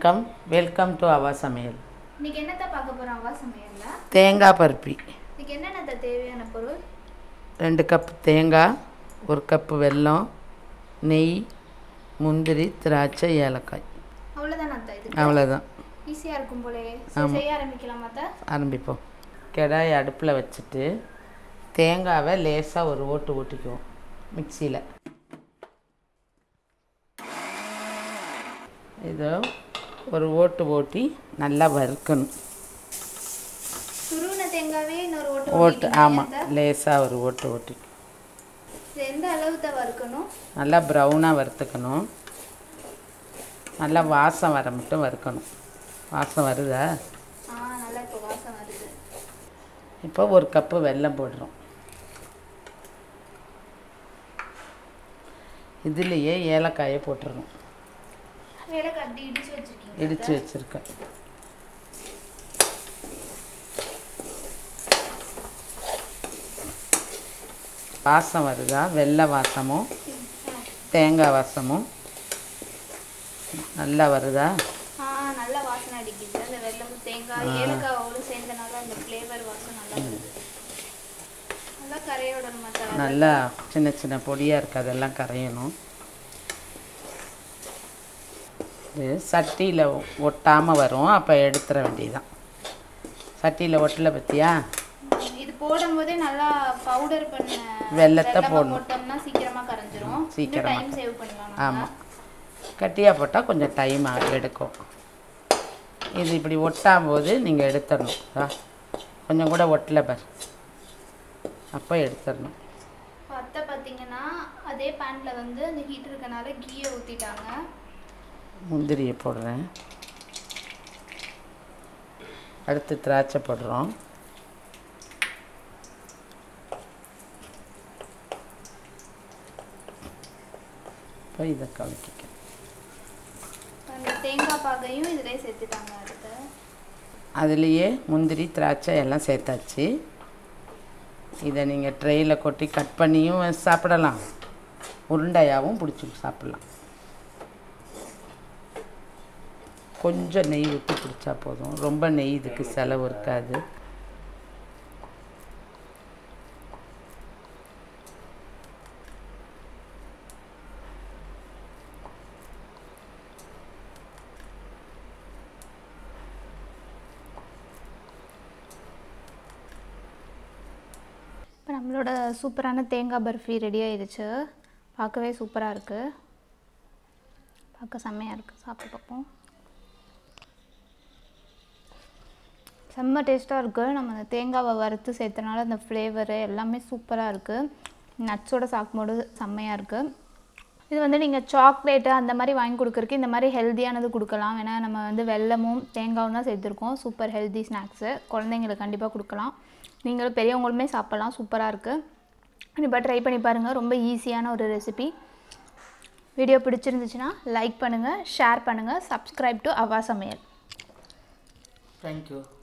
வணக்கம் welcome to Ava சமையல் இன்னைக்கு என்னத்த பார்க்க போறோம் அவா சமையல்ல தேங்காய் பருப்பி இன்னைக்கு என்னென்ன தேவையான பொருள் ரெண்டு கப் தேங்காய் ஒரு கப்பு வெல்லம் நெய் முந்திரி திராட்சை ஏலக்காய் அவ்வளோதான் அத்தா இது அவ்வளோதான் ஈஸியாக இருக்கும் போலே சரி, செய்ய ஆரம்பிக்கலாமா அத்தா ஆரம்பிப்போம் கடாய் அடுப்பில் வச்சுட்டு தேங்காவை லேசாக ஒரு ஓட்டு ஓட்டிக்குவோம் மிக்சியில் இதோ ஒரு ஓட்டு ஓட்டி நல்லா வறுக்கணும் துருவின தேங்காவே இன்னொரு ஓட்டு ஓட்டு ஓட்டிட்டீங்க ஆமாம் அத்தா. லேசாக ஒரு ஓட்டு ஓட்டி இது எந்த அளவு தான் வறுக்கணும் நல்லா ப்ரௌனாக வறுத்துக்கணும் நல்லா வாசம் வர மட்டும் வறுக்கணும் வாசம் வருதா ஆ நல்லா இப்போ வாசம் வருது இப்போ ஒரு கப்பு வெல்லம் போடுறோம் இதுலேயே ஏலக்காயை போட்டுறணும் வேலை கட்டி இடிச்சு வச்சிருக்கீங்க இடித்து வச்சுருக்கேன் வாசம் வருதா வெள்ளை வாசமும் தேங்காய் வாசமும் நல்லா வருதா ஆ நல்லா வாசனை அடிக்குது அந்த வெல்லம் தேங்காய் ஏலக்காவோடு சேர்ந்தனால அந்த ஃப்ளேவர் வாசம் நல்லா வருது நல்லா கரையோட மசாலா நல்லா சின்ன சின்ன பொடியாக இருக்குது அதெல்லாம் கரையணும் இது சட்டியில் ஒட்டாமல் வரும் அப்போ எடுத்துட வேண்டியதுதான் சட்டியில் ஒட்டலை பற்றியா இது போடும்போதே நல்லா பவுடர் பண்ண வெல்லத்தை வெல்லமா போடணும். போட்டோம்னா சீக்கிரமா கரைஞ்சிரும் சீக்கிரமா. டைம் சேவ் பண்ணலாம் நம்ம. ஆமாம் கட்டியாக போட்டால் கொஞ்சம் டைம் எடுக்கும் இது இப்படி ஒட்டாம் போது நீங்கள் எடுத்துடணும் ஆ, கொஞ்சம் கூட ஒட்டலை பார் அப்போ எடுத்துடணும் இப்ப அத்தை பார்த்தீங்கன்னா அதே பேன்ல வந்து அந்த ஹீட் இருக்கனால கீயை ஊத்திட்டாங்க முந்திரியை போடுறேன் அடுத்து திராட்சை போடுறோம் இப்போ இதை கலக்கிக்க அந்த தேங்காய் பாகையும் இதிலே சேர்த்துட்டாங்க அடுத்து அதுலேயே முந்திரி திராட்சை எல்லாம் சேர்த்தாச்சு இதை நீங்கள் ட்ரெயில் கொட்டி கட் பண்ணியும் சாப்பிடலாம் உருண்டையாகவும் பிடிச்சி சாப்பிடலாம் கொஞ்சம் நெய் ஊற்றி பிடிச்சா போதும் ரொம்ப நெய் இதுக்கு செலவு இருக்காது இப்போ நம்மளோட சூப்பரான தேங்காய் பர்ஃபி ரெடி ஆயிடுச்சு பார்க்கவே சூப்பராக இருக்குது பார்க்க செம்மையாக இருக்குது சாப்பிட்டு பார்ப்போம் செம்ம டேஸ்ட்டாக இருக்குது நம்ம அந்த தேங்காவை வறுத்து சேர்த்தனால அந்த ஃப்ளேவரு எல்லாமே சூப்பராக இருக்குது நட்ஸோட சாப்பிடும்போது செம்மையாக இருக்குது இது வந்து நீங்கள் சாக்லேட்டு அந்த மாதிரி வாங்கி கொடுக்குறக்கு இந்த மாதிரி ஹெல்த்தியானது கொடுக்கலாம் ஏன்னா நம்ம வந்து வெல்லமும் தேங்காயும் தான் சேர்த்துருக்கோம் சூப்பர் ஹெல்தி ஸ்நாக்ஸு குழந்தைங்களுக்கு கண்டிப்பாக கொடுக்கலாம் நீங்களும் பெரியவங்களுமே சாப்பிட்லாம் சூப்பராக இருக்குது கண்டிப்பாக ட்ரை பண்ணி பாருங்கள் ரொம்ப ஈஸியான ஒரு ரெசிபி வீடியோ பிடிச்சிருந்துச்சுன்னா லைக் பண்ணுங்கள் ஷேர் பண்ணுங்கள் subscribe to Ava Samayal thank you